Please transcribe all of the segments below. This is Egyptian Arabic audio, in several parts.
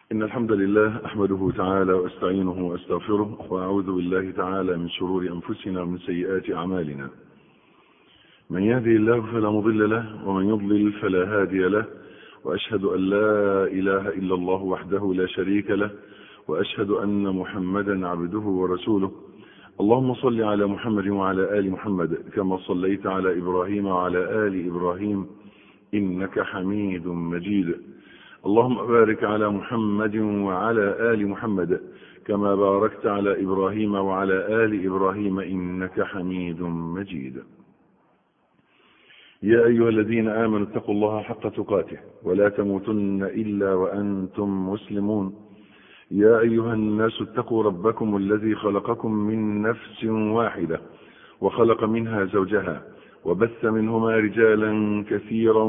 إن الحمد لله أحمده تعالى وأستعينه وأستغفره وأعوذ بالله تعالى من شرور أنفسنا ومن سيئات أعمالنا من يهدي الله فلا مضل له ومن يضلل فلا هادي له وأشهد أن لا إله إلا الله وحده لا شريك له وأشهد أن محمدا عبده ورسوله اللهم صل على محمد وعلى آل محمد كما صليت على إبراهيم وعلى آل إبراهيم إنك حميد مجيد اللهم بارك على محمد وعلى آل محمد كما باركت على إبراهيم وعلى آل إبراهيم إنك حميد مجيد يا أيها الذين آمنوا اتقوا الله حق تقاته ولا تموتن إلا وأنتم مسلمون يا أيها الناس اتقوا ربكم الذي خلقكم من نفس واحدة وخلق منها زوجها وبث منهما رجالا كثيرا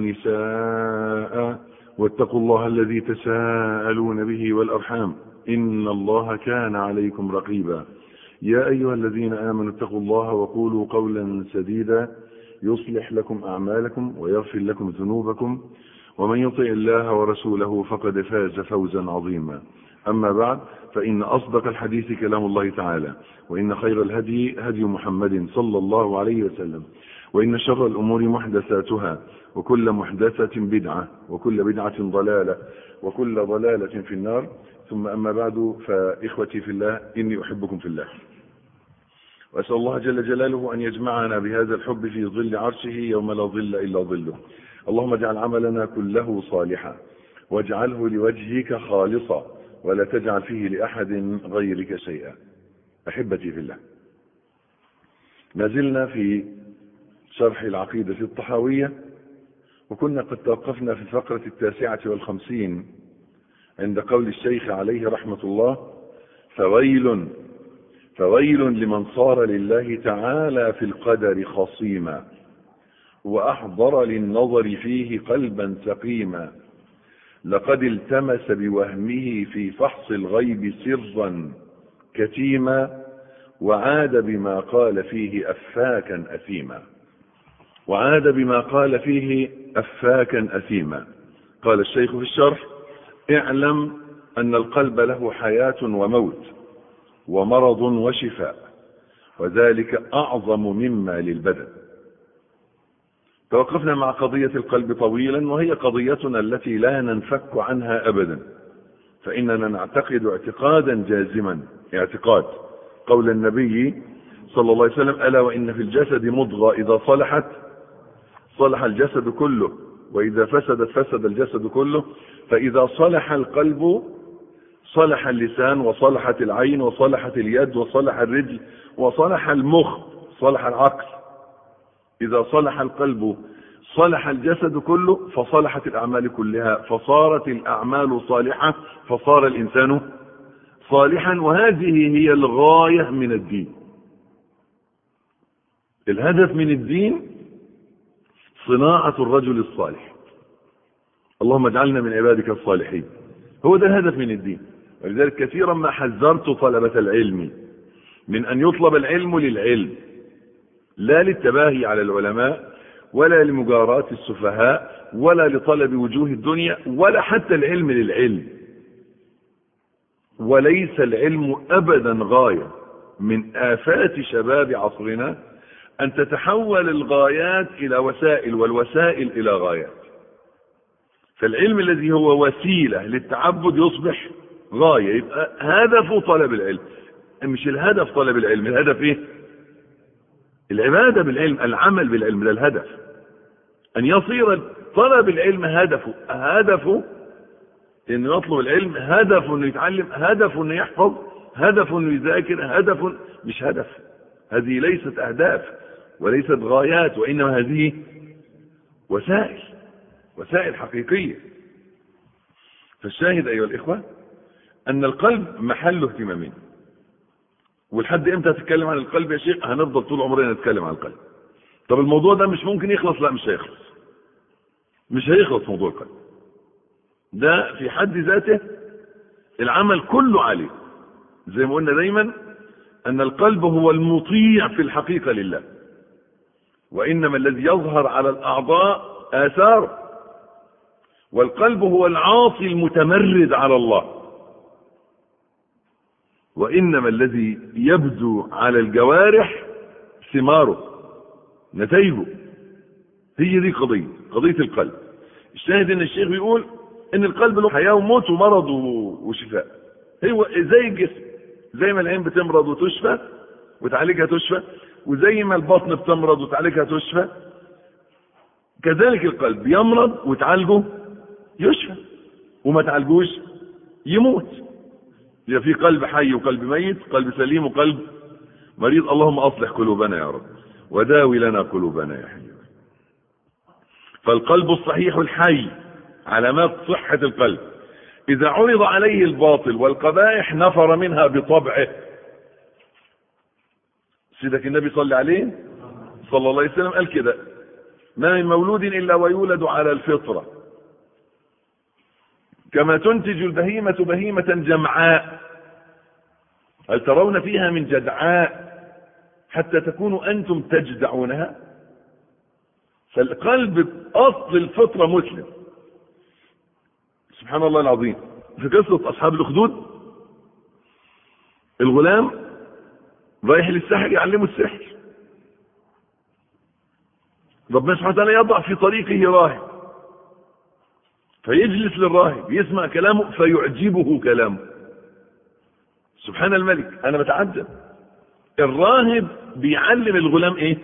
ونساء واتقوا الله الذي تساءلون به والأرحام إن الله كان عليكم رقيبا يا أيها الذين آمنوا اتقوا الله وقولوا قولا سديدا يصلح لكم أعمالكم ويغفر لكم ذنوبكم ومن يطع الله ورسوله فقد فاز فوزا عظيما أما بعد فإن أصدق الحديث كلام الله تعالى وإن خير الهدي هدي محمد صلى الله عليه وسلم وإن شر الأمور محدثاتها وكل محدثة بدعة وكل بدعة ضلالة وكل ضلالة في النار ثم أما بعد فإخوتي في الله إني أحبكم في الله وأسأل الله جل جلاله أن يجمعنا بهذا الحب في ظل عرشه يوم لا ظل إلا ظله اللهم اجعل عملنا كله صالحا واجعله لوجهك خالصا ولا تجعل فيه لأحد غيرك شيئا أحبتي في الله ما زلنا في شرح العقيدة الطحاوية وكنا قد توقفنا في الفقرة التاسعة والخمسين عند قول الشيخ عليه رحمة الله فويل فويل لمن صار لله تعالى في القدر خصيما وأحضر للنظر فيه قلبا سقيما لقد التمس بوهمه في فحص الغيب سرا كتيما وعاد بما قال فيه أفاكا أثيما وعاد بما قال فيه أفاكا أثيما قال الشيخ في الشرح اعلم أن القلب له حياة وموت ومرض وشفاء وذلك أعظم مما للبدن توقفنا مع قضية القلب طويلا وهي قضيتنا التي لا ننفك عنها أبدا فإننا نعتقد اعتقادا جازما اعتقاد قول النبي صلى الله عليه وسلم ألا وإن في الجسد مضغة إذا صلحت صلح الجسد كله وإذا فسدت فسد الجسد كله فإذا صلح القلب صلح اللسان وصلحت العين وصلحت اليد وصلح الرجل وصلح المخ صلح العقل إذا صلح القلب صلح الجسد كله فصلحت الأعمال كلها فصارت الأعمال صالحة فصار الإنسان صالحا وهذه هي الغاية من الدين الهدف من الدين صناعة الرجل الصالح اللهم اجعلنا من عبادك الصالحين هو ده الهدف من الدين ولذلك كثيرا ما حذرت طلبة العلم من أن يطلب العلم للعلم لا للتباهي على العلماء ولا لمجاراة السفهاء ولا لطلب وجوه الدنيا ولا حتى العلم للعلم وليس العلم أبدا غاية من آفات شباب عصرنا أن تتحول الغايات إلى وسائل والوسائل إلى غايات فالعلم الذي هو وسيلة للتعبد يصبح غاية يبقى هدفه طلب العلم مش الهدف طلب العلم الهدف ايه العبادة بالعلم العمل بالعلم ده الهدف أن يصير طلب العلم هدفه هدفه انه يطلب العلم هدفه انه يتعلم هدفه انه يحفظ هدفه انه يذاكر هدفه مش هدف هذه ليست اهداف وليست غايات وانما هذه وسائل وسائل حقيقيه فالشاهد ايها الاخوه ان القلب محل اهتمامنا ولحد امتى هتتكلم عن القلب يا شيخ هنفضل طول عمرنا نتكلم عن القلب طب الموضوع ده مش ممكن يخلص لا مش هيخلص مش هيخلص موضوع القلب ده في حد ذاته العمل كله عليه زي ما قلنا دايما ان القلب هو المطيع في الحقيقة لله وانما الذي يظهر على الاعضاء اثار والقلب هو العاصي المتمرد على الله وإنما الذي يبدو على الجوارح ثماره نتائجه هي دي قضية قضية القلب الشاهد ان الشيخ بيقول ان القلب له حياة وموت ومرض وشفاء هو زي الجسم زي ما العين بتمرض وتشفى وتعالجها تشفى وزي ما البطن بتمرض وتعالجها تشفى كذلك القلب يمرض وتعالجه يشفى وما تعالجوش يموت يبقى في قلب حي وقلب ميت قلب سليم وقلب مريض اللهم اصلح قلوبنا يا رب وداوي لنا قلوبنا يا حي فالقلب الصحيح الحي علامات صحة القلب إذا عرض عليه الباطل والقبائح نفر منها بطبعه سيدك النبي صلى عليه صلى الله عليه وسلم قال كده ما من مولود إلا ويولد على الفطرة كما تنتج البهيمة بهيمة جمعاء هل ترون فيها من جدعاء حتى تكونوا أنتم تجدعونها فالقلب أصل الفطرة مسلم سبحان الله العظيم في قصة أصحاب الأخدود الغلام رايح للسحر يعلمه السحر ربنا سبحانه وتعالى يضع في طريقه راهب فيجلس للراهب يسمع كلامه فيعجبه كلامه سبحان الملك انا بتعجب الراهب بيعلم الغلام ايه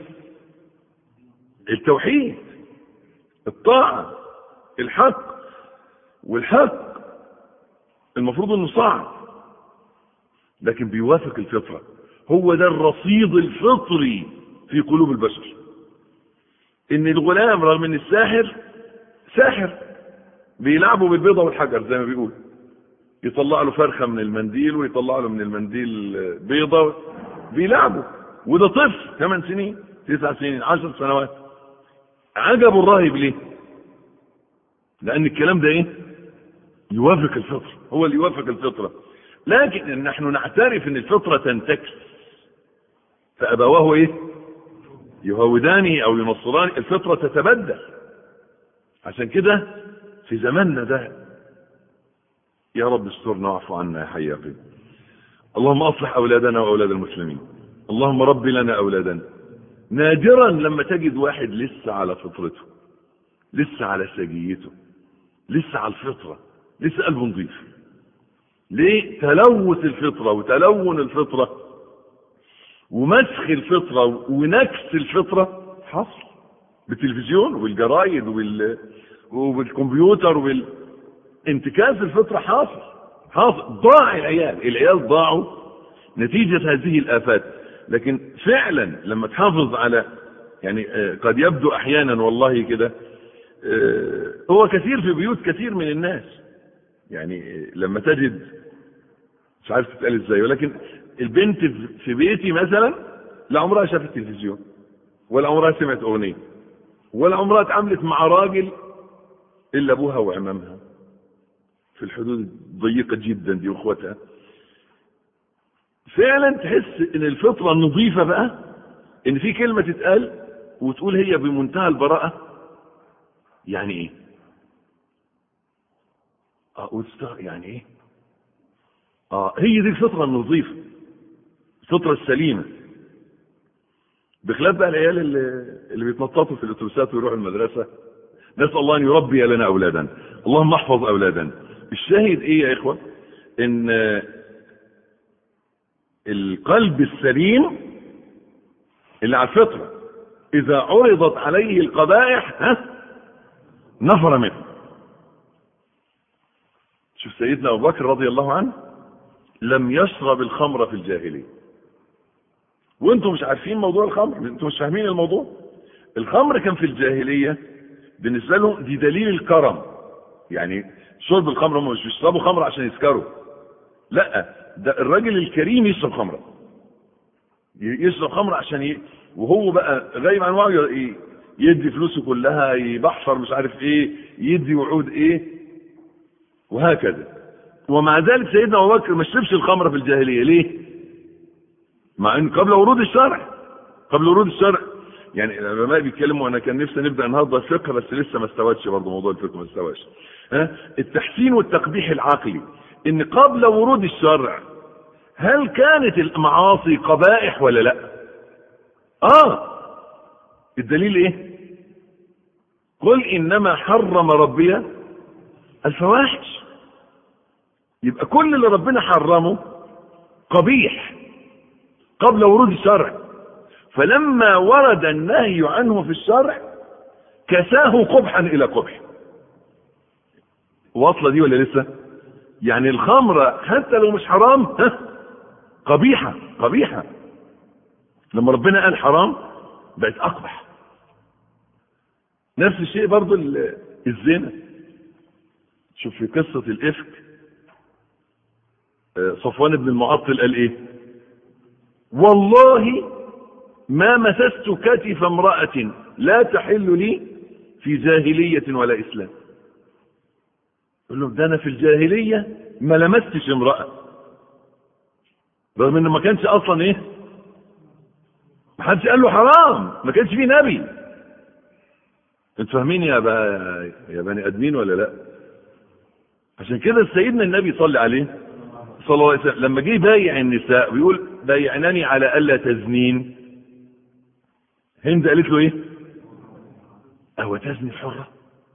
التوحيد الطاعة الحق والحق المفروض انه صعب لكن بيوافق الفطرة هو ده الرصيد الفطري في قلوب البشر ان الغلام رغم ان الساحر ساحر بيلعبوا بالبيضة والحجر زي ما بيقول يطلع له فرخة من المنديل ويطلع له من المنديل بيضة بيلعبوا وده طفل ثمان سنين تسع سنين عشر سنوات عجبوا الراهب ليه لان الكلام ده ايه يوافق الفطرة هو اللي يوافق الفطرة لكن نحن نعترف ان الفطرة تنتكس فابواه ايه يهوداني او ينصراني الفطرة تتبدل عشان كده في زماننا ده يا رب استرنا واعف عنا يا حي يا قيوم اللهم اصلح اولادنا واولاد المسلمين اللهم رب لنا اولادنا نادرا لما تجد واحد لسه على فطرته لسه على سجيته لسه على الفطرة لسه قلبه نظيف ليه تلوث الفطرة وتلون الفطرة ومسخ الفطرة ونكس الفطرة حصل بالتلفزيون والجرايد وال... وبالكمبيوتر وبال انتكاس الفطرة حاصل حاصل ضاع العيال العيال ضاعوا نتيجة هذه الآفات لكن فعلا لما تحافظ على يعني قد يبدو احيانا والله كده هو كثير في بيوت كثير من الناس يعني لما تجد مش عارف تتقال ازاي ولكن البنت في بيتي مثلا لا عمرها شافت تلفزيون ولا عمرها سمعت اغنيه ولا عمرها اتعاملت مع راجل الا ابوها وعمامها في الحدود الضيقه جدا دي واخواتها فعلا تحس ان الفطره النظيفه بقى ان في كلمه تتقال وتقول هي بمنتهى البراءه يعني ايه اه وتستغ... يعني ايه اه هي دي الفطره النظيفه الفطره السليمه بخلاف بقى العيال اللي, اللي بيتنططوا في الاتوبيسات ويروحوا المدرسه نسال الله ان يربي لنا اولادا اللهم احفظ اولادنا الشاهد ايه يا اخوه ان القلب السليم اللي على الفطره اذا عرضت عليه القبائح ها نفر منه شوف سيدنا ابو بكر رضي الله عنه لم يشرب الخمر في الجاهليه وانتم مش عارفين موضوع الخمر انتم مش فاهمين الموضوع الخمر كان في الجاهليه بالنسبه لهم دي دليل الكرم يعني شرب الخمر هم مش بيشربوا خمر عشان يسكروا لا ده الراجل الكريم يشرب خمره يشرب خمره عشان ي... وهو بقى غايب عن وعيه يدي فلوسه كلها يبحفر مش عارف ايه يدي وعود ايه وهكذا ومع ذلك سيدنا ابو بكر ما شربش الخمره في الجاهليه ليه؟ مع ان قبل ورود الشرع قبل ورود الشرع يعني العلماء بيتكلموا انا كان نفسي نبدا النهارده الفقه بس لسه ما استوتش برضه موضوع الفقه ما استواش ها التحسين والتقبيح العقلي ان قبل ورود الشرع هل كانت المعاصي قبائح ولا لا اه الدليل ايه قل انما حرم ربي الفواحش يبقى كل اللي ربنا حرمه قبيح قبل ورود الشرع فلما ورد النهي عنه في الشرع كساه قبحا الى قبح واصله دي ولا لسه يعني الخمرة حتى لو مش حرام ها قبيحة قبيحة لما ربنا قال حرام بقت أقبح نفس الشيء برضو الزنا شوف في قصة الإفك صفوان بن المعطل قال إيه والله ما مسست كتف امرأة لا تحل لي في جاهلية ولا إسلام يقول له ده أنا في الجاهلية ما لمستش امرأة رغم إنه ما كانش أصلا إيه ما حدش قال له حرام ما كانش فيه نبي انتوا فاهمين يا بقى يا بني ادمين ولا لا عشان كده سيدنا النبي صلى عليه صلى الله عليه وسلم لما جه يبايع النساء ويقول بايعنني على الا تزنين هند قالت له ايه او تزني الحرة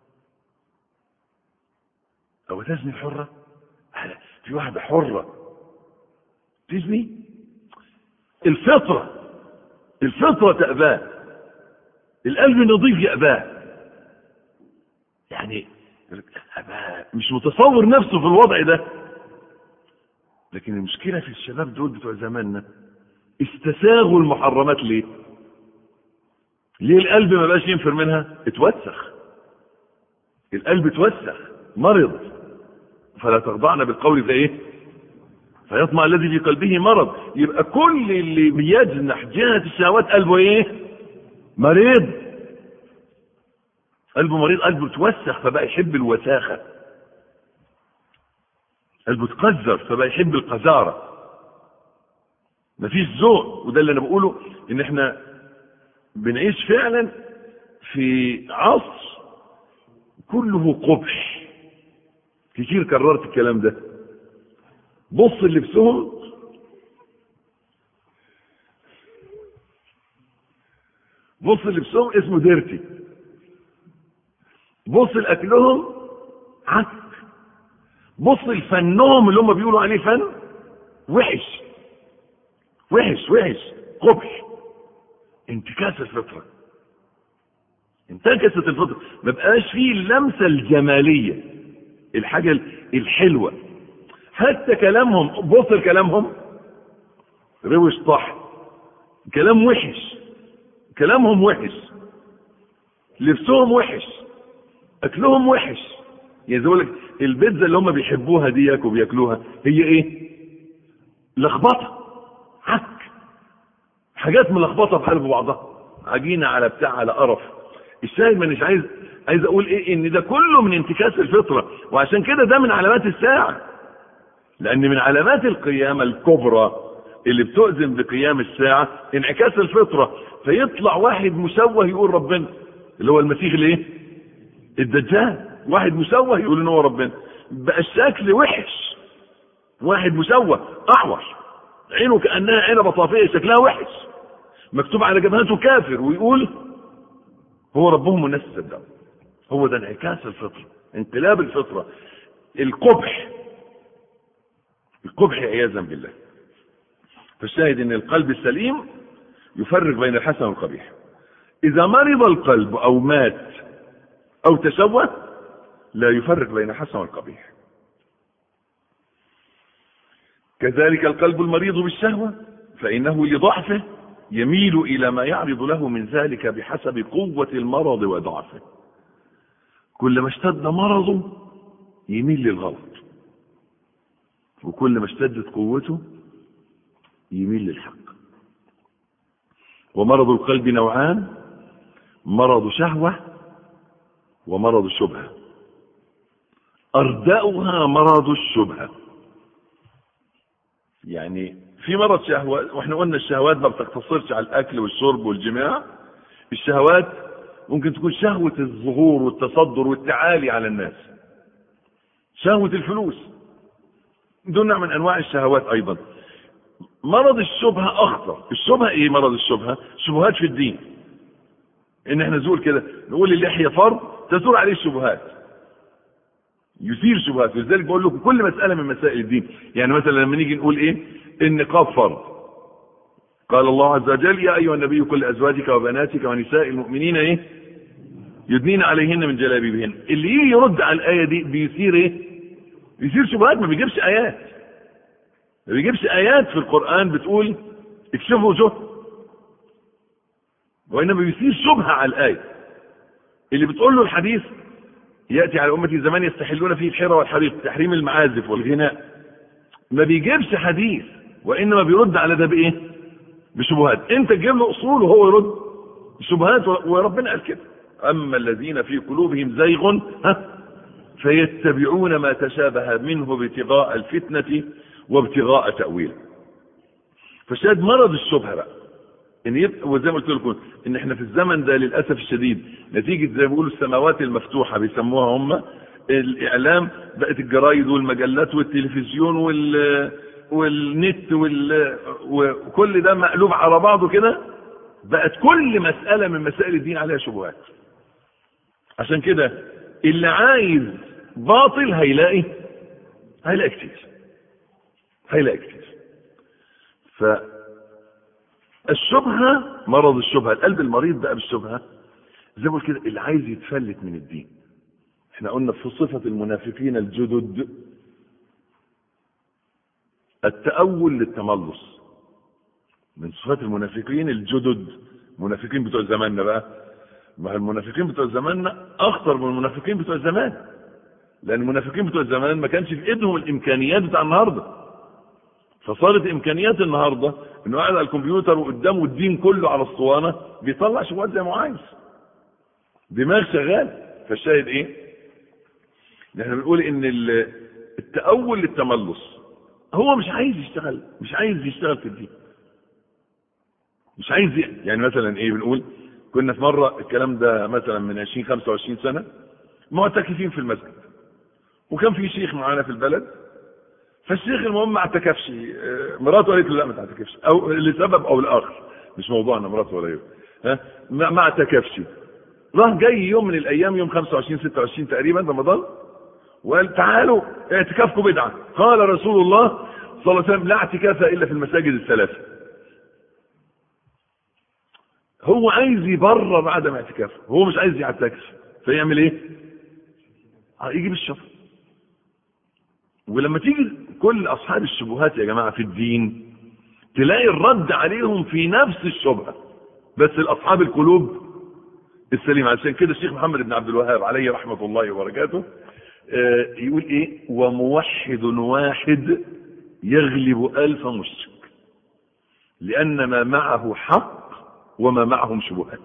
او تزني الحرة في واحدة حرة تزني الفطرة الفطرة تأباه القلب نظيف يأباه يعني مش متصور نفسه في الوضع ده لكن المشكلة في الشباب دول بتوع زماننا استساغوا المحرمات ليه ليه القلب ما بقاش ينفر منها اتوسخ القلب اتوسخ مرض فلا تخضعن بالقول فايه فيطمع الذي في قلبه مرض يبقى كل اللي بيجنح جهة الشهوات قلبه ايه مريض قلبه مريض قلبه اتوسخ فبقى يحب الوساخة قلبه اتقذر فبقى يحب القذارة مفيش ذوق وده اللي انا بقوله ان احنا بنعيش فعلا في عصر كله قبح كتير كررت الكلام ده بص لبسهم بص لبسهم اسمه ديرتي بص لاكلهم عك بص لفنهم اللي هم بيقولوا عليه فن وحش وحش وحش قبح انتكاس الفطره انتكست الفطره ما بقاش فيه اللمسه الجماليه الحاجه الحلوه حتى كلامهم بص لكلامهم روش طح كلام وحش كلامهم وحش لبسهم وحش اكلهم وحش يعني زي لك البيتزا اللي هم بيحبوها ديك وبياكلوها هي ايه لخبطه عك حاجات ملخبطه في قلب بعضها عجينه على بتاع على قرف الشاهد مانيش عايز عايز اقول ايه ان ده كله من انتكاس الفطره وعشان كده ده من علامات الساعه لان من علامات القيامه الكبرى اللي بتؤذن بقيام الساعه انعكاس الفطره فيطلع واحد مشوه يقول ربنا اللي هو المسيح الايه الدجال واحد مشوه يقول ان هو ربنا بقى الشكل وحش واحد مشوه اعور عينه كانها عنبه طافيه شكلها وحش مكتوب على جبهته كافر ويقول هو ربهم والناس تصدقوا هو ده انعكاس الفطره انقلاب الفطره القبح القبح عياذا بالله فالشاهد ان القلب السليم يفرق بين الحسن والقبيح اذا مرض القلب او مات او تشوه لا يفرق بين الحسن والقبيح كذلك القلب المريض بالشهوة فإنه لضعفه يميل إلى ما يعرض له من ذلك بحسب قوة المرض وضعفه كل ما اشتد مرضه يميل للغلط وكل ما اشتدت قوته يميل للحق ومرض القلب نوعان مرض شهوة ومرض شبهة أردأها مرض الشبهة يعني في مرض شهوة واحنا قلنا الشهوات ما بتقتصرش على الأكل والشرب والجماع الشهوات ممكن تكون شهوة الظهور والتصدر والتعالي على الناس شهوة الفلوس دون نوع من انواع الشهوات ايضا مرض الشبهة اخطر الشبهة ايه مرض الشبهة شبهات في الدين ان احنا نقول كده نقول اللحية فرض تثور عليه الشبهات يثير شبهات ولذلك بقول لكم كل مسألة من مسائل الدين يعني مثلا لما نيجي نقول ايه النقاب فرض قال الله عز وجل يا ايها النبي كل ازواجك وبناتك ونساء المؤمنين ايه يدنين عليهن من جلابيبهن اللي يجي يرد على الايه دي بيثير ايه بيثير شبهات ما بيجيبش ايات ما بيجيبش ايات في القران بتقول اكشفوا وجوه وانما بيثير شبهه على الايه اللي بتقول له الحديث ياتي على امتي زمان يستحلون فيه الحرى والحريق تحريم المعازف والغناء ما بيجيبش حديث وانما بيرد على ده بايه بشبهات انت تجيب له اصول وهو يرد بشبهات وربنا قال كده اما الذين في قلوبهم زيغ ها فيتبعون ما تشابه منه ابتغاء الفتنه وابتغاء تاويله فشاهد مرض الشبهه بقى ان يبقى وزي ما قلت لكم ان احنا في الزمن ده للاسف الشديد نتيجه زي ما بيقولوا السماوات المفتوحه بيسموها هم الاعلام بقت الجرايد والمجلات والتلفزيون وال والنت وال... وكل ده مقلوب على بعضه كده بقت كل مسألة من مسائل الدين عليها شبهات عشان كده اللي عايز باطل هيلاقي هيلاقي كتير هيلاقي كتير فالشبهة مرض الشبهة القلب المريض بقى بالشبهة زي ما قلت كده اللي عايز يتفلت من الدين احنا قلنا في صفة المنافقين الجدد التأول للتملص من صفات المنافقين الجدد المنافقين بتوع زماننا بقى ما المنافقين بتوع زماننا اخطر من المنافقين بتوع زمان لان المنافقين بتوع زمان ما كانش في ايدهم الامكانيات بتاع النهارده فصارت امكانيات النهارده انه قاعد على الكمبيوتر وقدامه الدين كله على الاسطوانه بيطلع شبهات زي ما عايز دماغ شغال فالشاهد ايه؟ احنا بنقول ان التأول للتملص هو مش عايز يشتغل مش عايز يشتغل في الدين مش عايز يعني مثلا ايه بنقول كنا في مره الكلام ده مثلا من 20 25 سنه معتكفين في المسجد وكان في شيخ معانا في البلد فالشيخ المهم ما اعتكفش مراته قالت له لا ما تعتكفش او لسبب او لاخر مش موضوعنا مراته ولا غيره ها ما اعتكفش راح جاي يوم من الايام يوم 25 26 تقريبا رمضان وقال تعالوا اعتكافكم بدعه قال رسول الله صلى الله عليه وسلم لا اعتكاف الا في المساجد الثلاثه هو عايز يبرر عدم اعتكافه هو مش عايز يعتكف فيعمل ايه يجيب الشفر ولما تيجي كل اصحاب الشبهات يا جماعه في الدين تلاقي الرد عليهم في نفس الشبهه بس الاصحاب القلوب السليمه عشان كده الشيخ محمد بن عبد الوهاب عليه رحمه الله وبركاته يقول ايه وموحد واحد يغلب الف مشرك لان ما معه حق وما معهم شبهات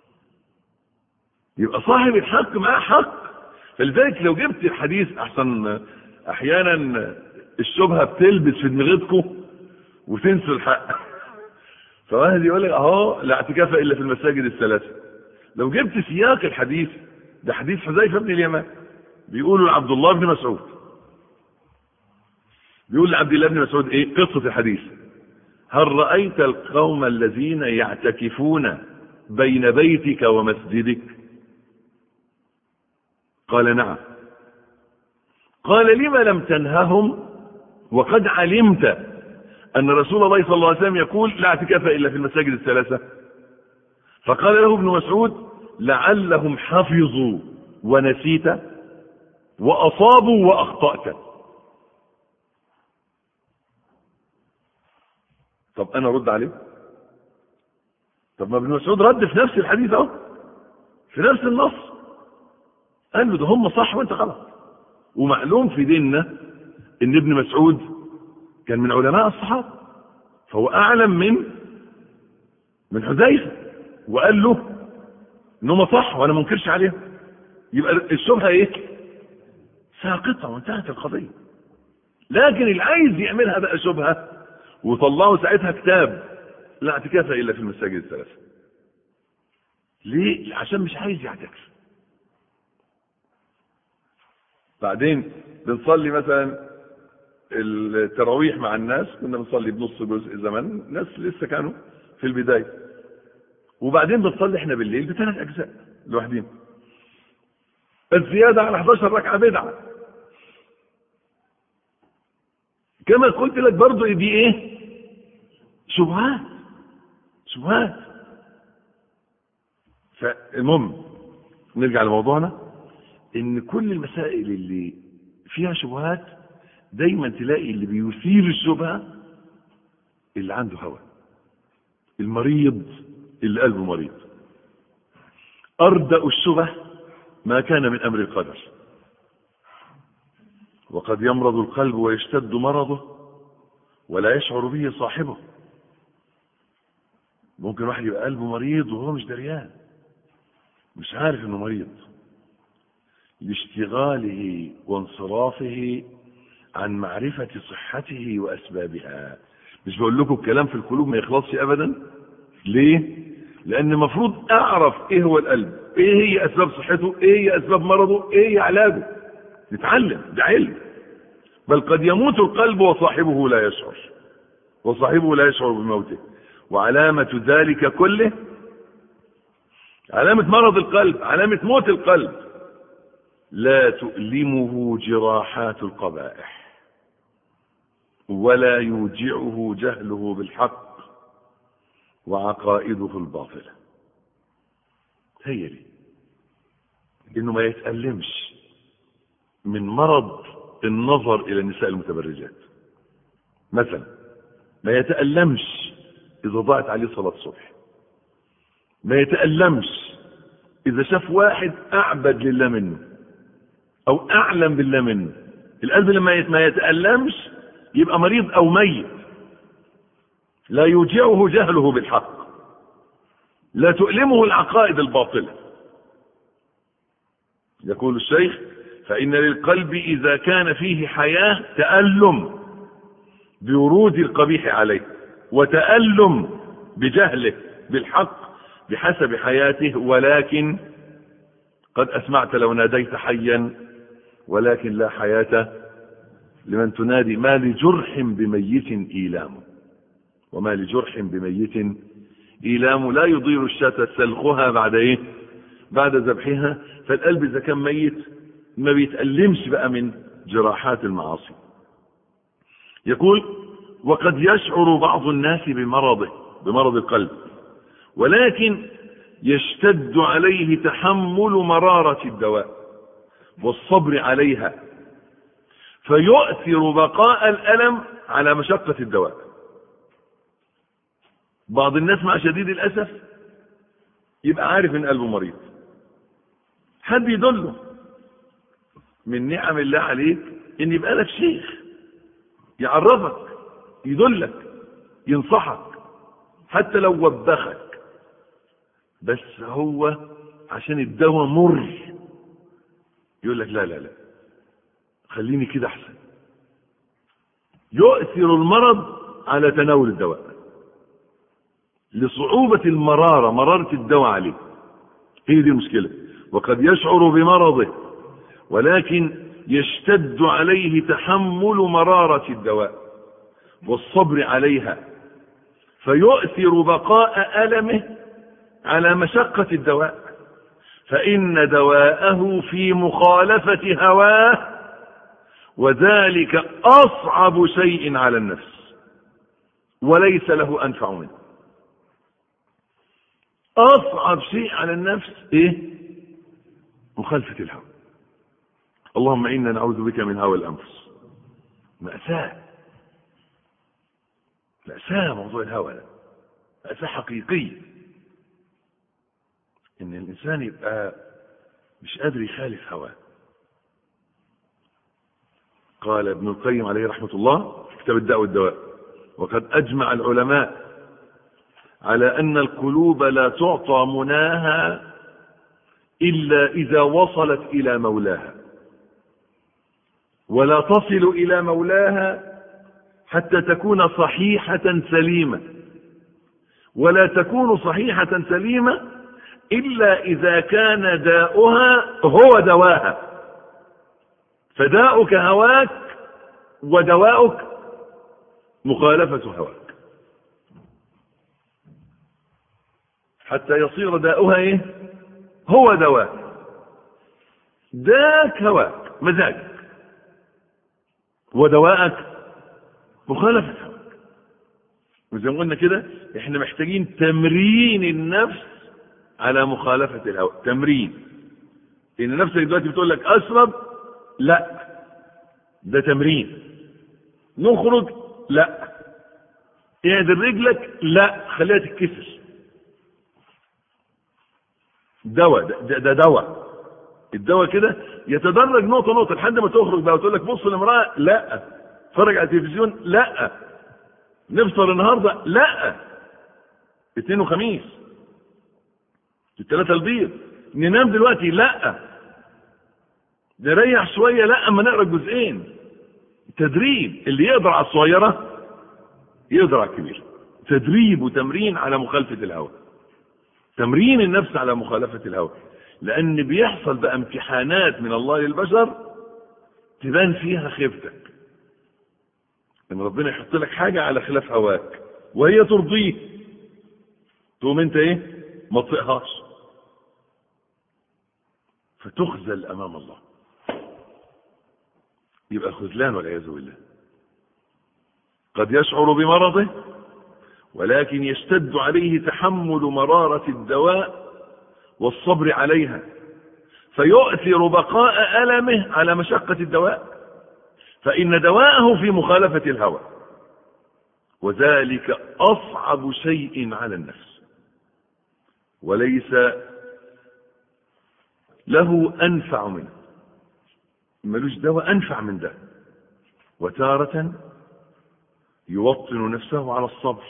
يبقى صاحب الحق معاه حق فلذلك لو جبت الحديث احسن احيانا الشبهه بتلبس في دماغتكم وتنسوا الحق فواحد يقول لك اهو لا اعتكاف الا في المساجد الثلاثه لو جبت سياق الحديث ده حديث حذيفه بن اليمان بيقولوا لعبد الله بن مسعود بيقول لعبد الله بن مسعود ايه قصه الحديث هل رأيت القوم الذين يعتكفون بين بيتك ومسجدك قال نعم قال لم لم تنههم وقد علمت أن رسول الله صلى الله عليه وسلم يقول لا اعتكاف إلا في المساجد الثلاثة فقال له ابن مسعود لعلهم حفظوا ونسيت وأصابوا وأخطأت طب انا ارد عليه طب ما ابن مسعود رد في نفس الحديث اهو في نفس النص قال له ده هم صح وانت غلط ومعلوم في ديننا ان ابن مسعود كان من علماء الصحابه فهو اعلم من من حذيفه وقال له ان هم صح وانا ما انكرش عليهم يبقى الشبهه ايه ساقطه وانتهت القضيه لكن اللي عايز يعملها بقى شبهه وطلعوا ساعتها كتاب لا اعتكاف الا في المساجد الثلاثه ليه عشان مش عايز يعتكف بعدين بنصلي مثلا التراويح مع الناس كنا بنصلي بنص جزء زمان ناس لسه كانوا في البدايه وبعدين بنصلي احنا بالليل بثلاث اجزاء لوحدين الزياده على 11 ركعه بدعه كما قلت لك برضو دي ايه شبهات شبهات فالمهم نرجع لموضوعنا ان كل المسائل اللي فيها شبهات دايما تلاقي اللي بيثير الشبهه اللي عنده هوى المريض اللي قلبه مريض اردأ الشبه ما كان من امر القدر وقد يمرض القلب ويشتد مرضه ولا يشعر به صاحبه ممكن واحد يبقى قلبه مريض وهو مش دريان مش عارف انه مريض لاشتغاله وانصرافه عن معرفة صحته وأسبابها مش بقول لكم الكلام في القلوب ما يخلصش أبدا ليه؟ لأن المفروض أعرف إيه هو القلب إيه هي أسباب صحته إيه هي أسباب مرضه إيه هي علاجه نتعلم ده علم بل قد يموت القلب وصاحبه لا يشعر وصاحبه لا يشعر بموته وعلامة ذلك كله علامة مرض القلب علامة موت القلب لا تؤلمه جراحات القبائح ولا يوجعه جهله بالحق وعقائده الباطلة هي دي انه ما يتألمش من مرض النظر الى النساء المتبرجات مثلا ما يتألمش اذا ضاعت عليه صلاة الصبح ما يتألمش اذا شاف واحد اعبد لله منه او اعلم بالله منه القلب لما ما يتألمش يبقى مريض او ميت لا يوجعه جهله بالحق لا تؤلمه العقائد الباطلة يقول الشيخ فإن للقلب إذا كان فيه حياة تألم بورود القبيح عليه وتألم بجهله بالحق بحسب حياته ولكن قد أسمعت لو ناديت حيا ولكن لا حياة لمن تنادي ما لجرح بميت إيلام وما لجرح بميت إيلام لا يضير الشاة سلخها بعد إيه بعد ذبحها فالقلب إذا كان ميت ما بيتألمش بقى من جراحات المعاصي يقول وقد يشعر بعض الناس بمرضه بمرض القلب ولكن يشتد عليه تحمل مرارة الدواء والصبر عليها فيؤثر بقاء الألم على مشقة الدواء بعض الناس مع شديد الأسف يبقى عارف ان قلبه مريض حد يدله من نعم الله عليك ان يبقى لك شيخ يعرفك يدلك ينصحك حتى لو وبخك بس هو عشان الدواء مر يقول لك لا لا لا خليني كده احسن يؤثر المرض على تناول الدواء لصعوبة المرارة مرارة الدواء عليه هي دي المشكلة وقد يشعر بمرضه ولكن يشتد عليه تحمل مرارة الدواء والصبر عليها فيؤثر بقاء ألمه على مشقة الدواء فإن دواءه في مخالفة هواه وذلك أصعب شيء على النفس وليس له أنفع منه أصعب شيء على النفس إيه مخالفة الهوى اللهم إنا نعوذ بك من هوى الأنفس مأساة مأساة موضوع الهوى ده مأساة حقيقية إن الإنسان يبقى مش قادر يخالف هواه قال ابن القيم عليه رحمة الله في كتاب الداء والدواء وقد أجمع العلماء على أن القلوب لا تعطى مناها إلا إذا وصلت إلى مولاها ولا تصل إلى مولاها حتى تكون صحيحة سليمة ولا تكون صحيحة سليمة إلا إذا كان داؤها هو دواها فداؤك هواك ودواؤك مخالفة هواك حتى يصير داؤها ايه هو دواك داك هواك مزاجك ودواءك مخالفة هواك وزي ما قلنا كده احنا محتاجين تمرين النفس على مخالفة الهوى تمرين ان نفسك دلوقتي بتقول لك اشرب لا ده تمرين نخرج لا اعدل رجلك لا خليها تتكسر دواء ده, ده دواء الدواء كده يتدرج نقطة نقطة لحد ما تخرج بقى وتقول لك بص للمرأة لا اتفرج على التلفزيون لا نفطر النهاردة لا اثنين وخميس الثلاثة البيض ننام دلوقتي لا نريح شوية لا اما نقرا جزئين تدريب اللي يقدر على الصغيرة يقدر على الكبيرة تدريب وتمرين على مخالفة الهوى تمرين النفس على مخالفة الهوى لأن بيحصل بقى امتحانات من الله للبشر تبان فيها خيبتك ان ربنا يحط لك حاجة على خلاف هواك وهي ترضيه تقوم انت ايه ما تطيقهاش فتخذل امام الله يبقى خذلان والعياذ بالله قد يشعر بمرضه ولكن يشتد عليه تحمل مرارة الدواء والصبر عليها فيؤثر بقاء ألمه على مشقة الدواء فإن دواءه في مخالفة الهوى وذلك أصعب شيء على النفس وليس له أنفع منه ملوش دواء أنفع من ده وتارة يوطن نفسه على الصبر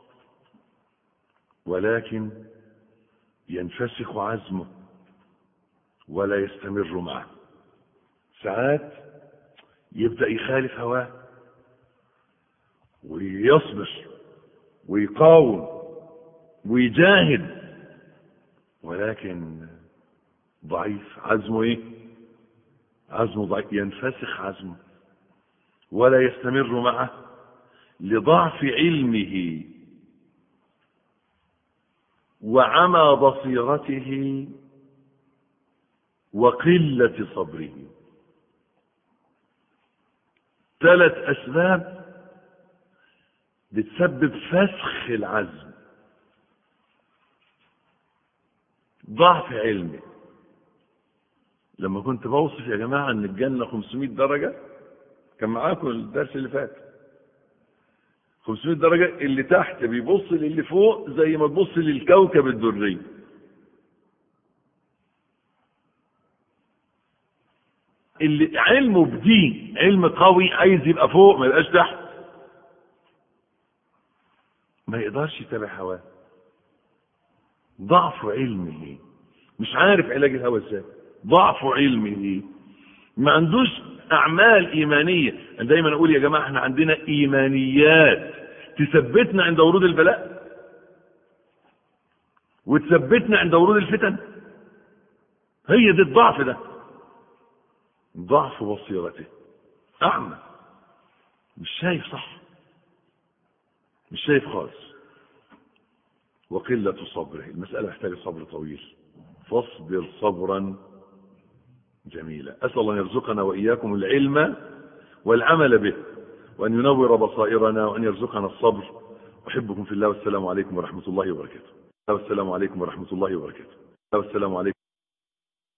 ولكن ينفسخ عزمه ولا يستمر معه ساعات يبدأ يخالف هواه ويصبر ويقاوم ويجاهد ولكن ضعيف عزمه ايه عزمه ضعيف ينفسخ عزمه ولا يستمر معه لضعف علمه وعمى بصيرته وقلة صبره ثلاث أسباب بتسبب فسخ العزم ضعف علمي لما كنت بوصف يا جماعة ان الجنة 500 درجة كان معاكم الدرس اللي فات 500 درجة اللي تحت بيبص للي فوق زي ما تبص للكوكب الدري اللي علمه بدين علم قوي عايز يبقى فوق ما يبقاش تحت ما يقدرش يتابع هواه ضعف علمه مش عارف علاج الهوى ازاي ضعف علمه ما عندوش اعمال ايمانيه انا دايما اقول يا جماعه احنا عندنا ايمانيات تثبتنا عند ورود البلاء وتثبتنا عند ورود الفتن هي دي الضعف ده ضعف بصيرته اعمى مش شايف صح مش شايف خالص وقلة صبره المسألة محتاجة صبر طويل فاصبر صبرا جميلا أسأل الله أن يرزقنا وإياكم العلم والعمل به وأن ينور بصائرنا وأن يرزقنا الصبر أحبكم في الله والسلام عليكم ورحمة الله وبركاته والسلام عليكم ورحمة الله وبركاته والسلام عليكم